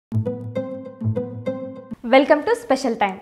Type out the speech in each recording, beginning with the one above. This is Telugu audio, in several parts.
వెల్కమ్ టు స్పెషల్ టైం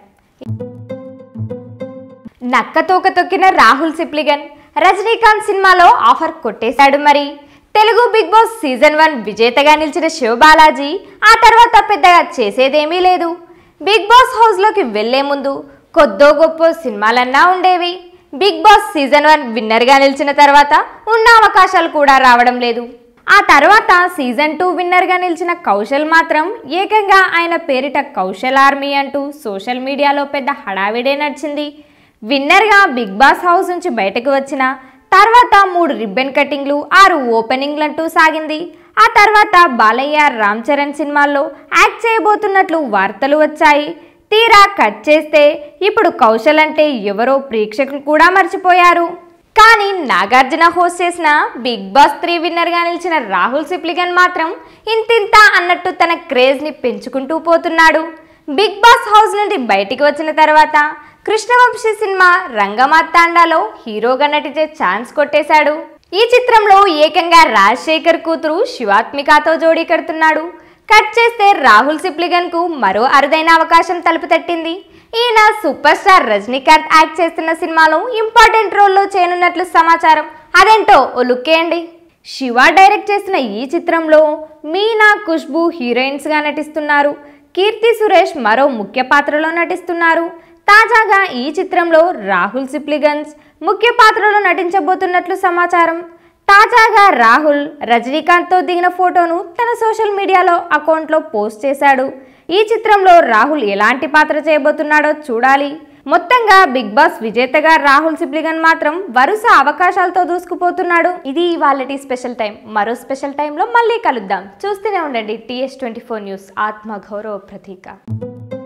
నక్క తోక తొక్కిన రాహుల్ సిప్లిగన్ రజనీకాంత్ సినిమాలో ఆఫర్ కొట్టేశాడు మరి Telugu Bigg Boss season one విజేతగా నిలిచిన శివబాలాజీ ఆ తర్వాత పెద్దగా చేసేదేమీ లేదు బిగ్ బాస్ హౌస్లోకి వెళ్లే ముందు కొద్దో గొప్ప సినిమాలన్నా ఉండేవి బిగ్ బాస్ సీజన్ వన్ విన్నర్గా నిలిచిన తర్వాత ఉన్న అవకాశాలు కూడా రావడం లేదు ఆ తర్వాత సీజన్ టూ విన్నర్గా నిలిచిన కౌశల్ మాత్రం ఏకంగా ఆయన పేరిట కౌశల్ ఆర్మీ అంటూ సోషల్ మీడియాలో పెద్ద హడావిడే నడిచింది విన్నర్గా బిగ్ బాస్ హౌస్ నుంచి బయటకు వచ్చిన తర్వాత మూడు రిబ్బన్ కటింగ్లు ఆరు ఓపెనింగ్లంటూ సాగింది ఆ తర్వాత బాలయ్య రామ్ చరణ్ సినిమాల్లో యాక్ట్ చేయబోతున్నట్లు వార్తలు వచ్చాయి తీరా కట్ చేస్తే ఇప్పుడు కౌశల్ అంటే ఎవరో ప్రేక్షకులు కూడా మర్చిపోయారు కానీ నాగార్జున హోస్ట్ చేసిన బిగ్ బాస్ త్రీ విన్నర్గా నిలిచిన రాహుల్ సిప్లిగన్ మాత్రం ఇంతింత అన్నట్టు తన క్రేజ్ని పెంచుకుంటూ పోతున్నాడు బిగ్ బాస్ హౌస్ నుండి బయటికి వచ్చిన తర్వాత కృష్ణవంశీ సినిమా రంగమార్తాండాలో హీరోగా నటించే ఛాన్స్ కొట్టేశాడు ఈ చిత్రంలో ఏకంగా రాజశేఖర్ కూతురు శివాత్మికతో జోడీ కడుతున్నాడు కట్ చేస్తే రాహుల్ సిప్లిగన్ కు మరో అరుదైన అవకాశం తలుపు తట్టింది ఈయన సూపర్ స్టార్ రజనీకాంత్ యాక్ట్ చేస్తున్న సినిమాలో ఇంపార్టెంట్ రోల్లో చేయనున్నట్లు సమాచారం అదేంటో ఓ లుక్కేయండి శివ డైరెక్ట్ చేసిన ఈ చిత్రంలో మీనా ఖుష్బు హీరోయిన్స్గా నటిస్తున్నారు కీర్తి సురేష్ మరో ముఖ్య పాత్రలో నటిస్తున్నారు తాజాగా ఈ చిత్రంలో రాహుల్ సిప్లిగన్స్ ముఖ్య పాత్రలో నటించబోతున్నట్లు సమాచారం తాజాగా రాహుల్ రజనీకాంత్తో దిగిన ఫోటోను తన సోషల్ మీడియాలో అకౌంట్లో పోస్ట్ చేశాడు ఈ చిత్రంలో రాహుల్ ఎలాంటి పాత్ర చేయబోతున్నాడో చూడాలి మొత్తంగా బిగ్ బాస్ విజేతగా రాహుల్ సిప్లిగన్ మాత్రం వరుస అవకాశాలతో దూసుకుపోతున్నాడు ఇది వాళ్ళటి స్పెషల్ టైం మరో స్పెషల్ టైంలో మళ్ళీ కలుద్దాం చూస్తూనే ఉండండి టీఎస్ ట్వంటీ ఫోర్ న్యూస్ ఆత్మ గౌరవ ప్రతీక